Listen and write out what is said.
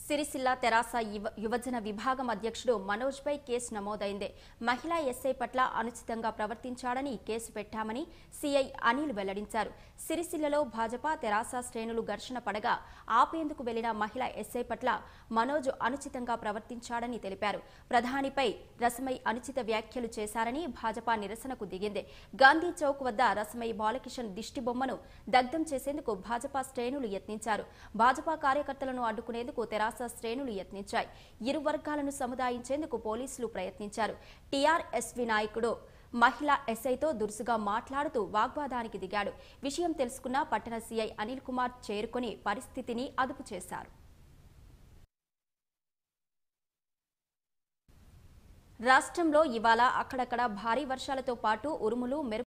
సిరిసిల్ల తెరాస యువ- యువజన విభాగం అధ్యక్షుడు మనోజ్ పై కేసు నమోదైంది మహిళా ఎస్ఐ పట్ల అనుచితంగా ప్రవర్తించాడని కేసు పెట్టామని సిఐ అనిల్ వెల్లడించారు సిరిసిల్లలో భాజపా తెరాస శ్రేణులు ఘర్షణ పడగా ఆపేందుకు వెళ్లిన మహిళా ఎస్ఐ పట్ల మనోజ్ అనుచితంగా ప్రవర్తించాడని తెలిపారు ప్రధానిపై రసమై అనుచిత వ్యాఖ్యలు చేశారని భాజపా నిరసనకు దిగింది గాంధీ చౌక్ వద్ద రసమై బాలకిషన్ దిష్టి బొమ్మను దగ్ధం చేసేందుకు భాజపా శ్రేణులు యత్నించారు భాజపా కార్యకర్తలను అడ్డుకునేందుకు తెరాస శ్రేణులు యత్నించాయి ఇరు వర్గాలను సముదాయించేందుకు పోలీసులు ప్రయత్నించారు టీఆర్ఎస్వి నాయకుడు మహిళా ఎస్ఐతో దురుసుగా మాట్లాడుతూ వాగ్వాదానికి దిగాడు విషయం తెలుసుకున్న పట్టణ సీఐ అనిల్ కుమార్ చేరుకొని పరిస్థితిని అదుపు చేశారు రాష్ట్రంలో ఇవాళ అక్కడక్కడ భారీ వర్షాలతో పాటు ఉరుములు మెరుపు